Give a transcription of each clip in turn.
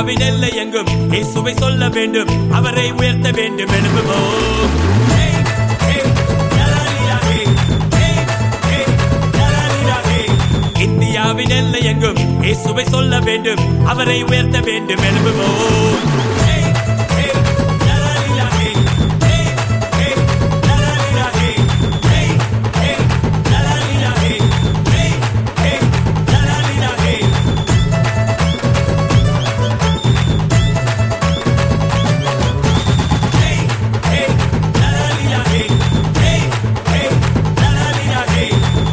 இந்தியாவின் எல்லை எங்கும் இயேசுவை சொல்ல வேண்டும் அவரை உயர்த்த வேண்டும் எழுப்புவோம் Hey, hey, லலலிலா, hey. Hey, hey, லலலிலா, hey. இந்தியாவின் எல்லை எங்கும் இயேசுவை சொல்ல வேண்டும் அவரை உயர்த்த வேண்டும் எழுப்புவோம் Hey, hey, லலலிலா, hey. Hey, hey, லலலிலா, hey. Hey, hey, லலலிலா, hey. Hey, hey, லலலிலா, hey. Hey, hey, la la li la hey. Hey, hey, la la li la hey.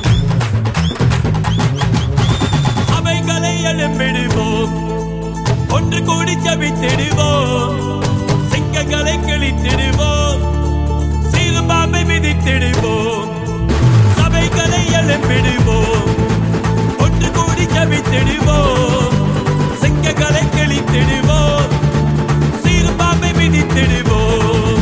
அவைகளை எழுப்பிடுவோம் ஒன்று கூடி ஜபித்திடுவோம் சிங்கங்களை கிழித்திடுவோம் சீரும்பாம்பை மிதித்திடுவோம் சபைகளை எழுப்பிடுவோம் ஒன்று கூடி ஜபித்திடுவோம் சிங்கங்களை கிழித்திடுவோம் சீரும்பாம்பை மிதித்திடுவோம்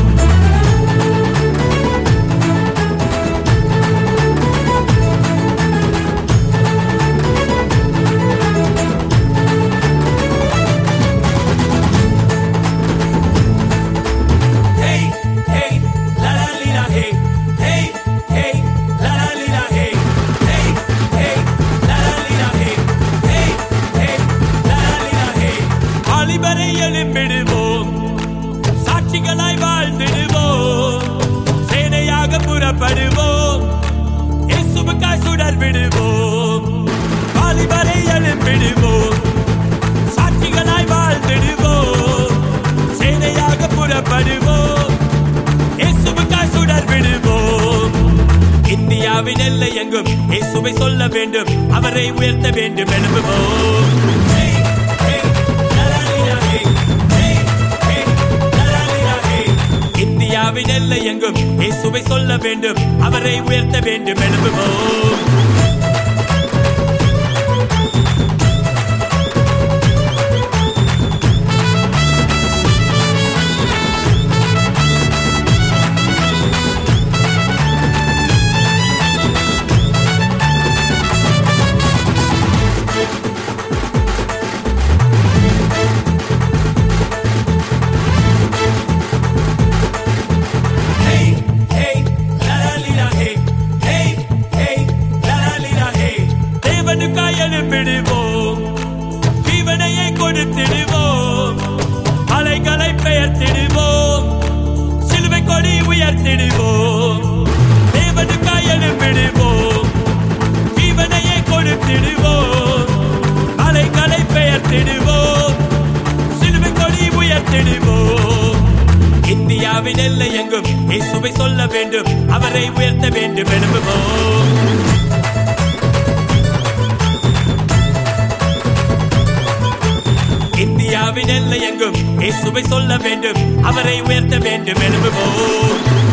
Hey, hey, la la li la hey. Hey, hey, la la li la hey. Hey, hey, la la li la hey. Hey, hey, la la li la hey. வாலிபரை எழுப்பிடுவோம் சாட்சிகளாய் வாழ்ந்திடுவோம் சேனையாக புறப்படுவோம் இயேசுவுக்காய் சுடர் விடுவோம் வாலிபரை எழுப்பிடுவோம் சாட்சிகளாய் வாழ்ந்திடுவோம் சேனையாக புறப்படுவோம் இயேசுவுக்காய் சுடர் விடுவோம் இந்தியாவின் எல்லை எங்கும் இயேசுவை சொல்ல வேண்டும் அவரை உயர்த்த வேண்டும் எழுப்புவோம் Hey, hey, la la li la hey. Hey, hey, la la li la hey. இந்தியாவின் எல்லை எங்கும் இயேசுவை சொல்ல வேண்டும் அவரை உயர்த்த வேண்டும் எழுப்புவோம் Hey, hey, la la li la hey. Hey, hey, la la li la hey. தேவனுக்காய் எழுப்பிடுவோம் ஜீவனையை கொடுத்திடுவோம் அலைகளை பெயர்த்திடுவோம் சிலுவை கொடி உயர்த்திடுவோம் தேவனுக்காய் எழுப்பிடுவோம் ஜீவனையை கொடுத்திடுவோம் அலைகளை பெயர்த்திடுவோம் சிலுவை கொடி உயர்த்திடுவோம் இந்தியாவின் எல்லை எங்கும் இயேசுவை சொல்ல வேண்டும் அவரை உயர்த்த வேண்டும் எழுப்புவோம் இந்தியாவின் எல்லை எங்கும் இயேசுவை சொல்ல வேண்டும் அவரை உயர்த்த வேண்டும் எழுப்புவோம்